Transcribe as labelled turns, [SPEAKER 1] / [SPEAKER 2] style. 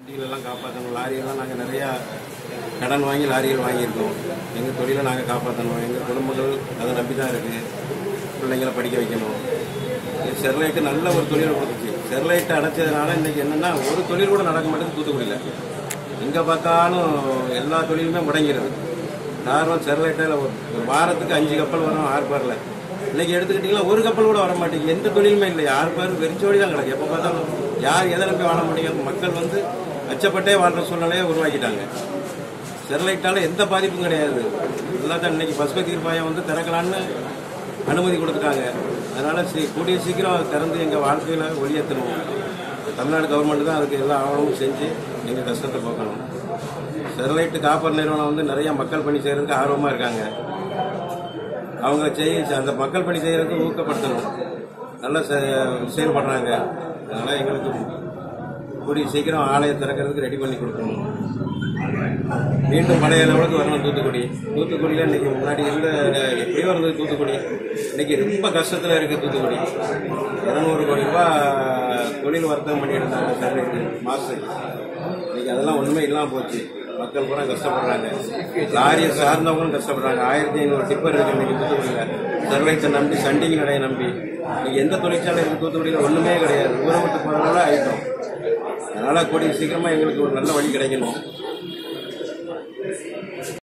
[SPEAKER 1] தொழிலெல்லாம் காப்பாற்றணும் லாரியெல்லாம் நாங்கள் நிறையா கடன் வாங்கி லாரிகள் வாங்கியிருக்கோம் எங்கள் தொழிலை நாங்கள் காப்பாற்றணும் எங்கள் குடும்பங்கள் அதை நம்பி தான் இருக்குது பிள்ளைங்களை படிக்க வைக்கணும் ஸ்டெர்லைட்டு நல்ல ஒரு தொழில் கொடுத்துச்சு ஸ்டெர்லைட்டை அடைச்சதுனால இன்னைக்கு என்னென்னா ஒரு தொழில் கூட நடக்க மாட்டேங்குது தூத்துக்குடியில் எங்கே பார்த்தாலும் எல்லா தொழிலுமே முடங்கிறது காரணம் ஸ்டெர்லைட்டில் ஒரு ஒரு வாரத்துக்கு அஞ்சு கப்பல் வரும் ஆர்பாரில் இன்னைக்கு எடுத்துக்கிட்டிங்கன்னா ஒரு கப்பல் கூட வர மாட்டேங்குது எந்த தொழிலுமே இல்லை ஆர்பார் வெறிச்சோடி தான் கிடக்கு எப்போ பார்த்தாலும் யார் எதை நம்பி வாழ முடியும் மக்கள் வந்து அச்சப்பட்டே வாழ்கிற சூழ்நிலையை உருவாக்கிட்டாங்க ஸ்டெர்லைட்டால எந்த பாதிப்பும் கிடையாது எல்லாத்தையும் இன்னைக்கு பசுமை தீர்ப்பாயம் வந்து திறக்கலான்னு அனுமதி கொடுத்துட்டாங்க அதனால சீ கூடிய சீக்கிரம் அதை திறந்து எங்கள் வாழ்க்கையில் ஒளியேற்றணும் தமிழ்நாடு கவர்மெண்ட் தான் அதுக்கு எல்லா ஆவணமும் செஞ்சு எங்கள் கஷ்டத்தை போக்கணும் ஸ்டெர்லைட்டு காப்பர் நிறுவனம் வந்து நிறைய மக்கள் பணி செய்யறதுக்கு ஆர்வமாக இருக்காங்க அவங்க செய்ய அந்த மக்கள் பணி செய்யறதுக்கு ஊக்கப்படுத்தணும் நல்லா செ- செயல்படுறாங்க அதனால எங்களுக்கு கூடிய சீக்கிரம் ஆலயம் திறக்கிறதுக்கு ரெடி பண்ணி கொடுக்கணும் மீண்டும் பழைய லெவலுக்கு வரணும் தூத்துக்குடி தூத்துக்குடியில் இன்னைக்கு முன்னாடி இருந்த எப்படியோ இருந்தது தூத்துக்குடி இன்னைக்கு ரொம்ப கஷ்டத்தில் இருக்கு தூத்துக்குடி இருநூறு கோடி ரூபாய் தொழில் வர்த்தகம் பண்ணிட்டு இருந்தாங்க சென்னைக்கு மாசத்துக்கு இன்னைக்கு அதெல்லாம் ஒண்ணுமே இல்லாம போச்சு மக்கள் பூரா கஷ்டப்படுறாங்க லாரியை சார்ந்தவங்களும் கஷ்டப்படுறாங்க ஆயிரத்தி ஐநூறு டிப்பர் இருக்கு இன்னைக்கு தூத்துக்குடியில் ஸ்டெர்லைட்டை நம்பி சண்டிங் கடையை நம்பி இன்னைக்கு எந்த தொழிற்சாலை இருக்கு தூத்துக்குடியில் ஒண்ணுமே கிடையாது ஊரை விட்டு போறதுனால ஆயிட்டோம் அதனால கூடிய சீக்கிரமா எங்களுக்கு ஒரு நல்ல வழி கிடைக்கணும்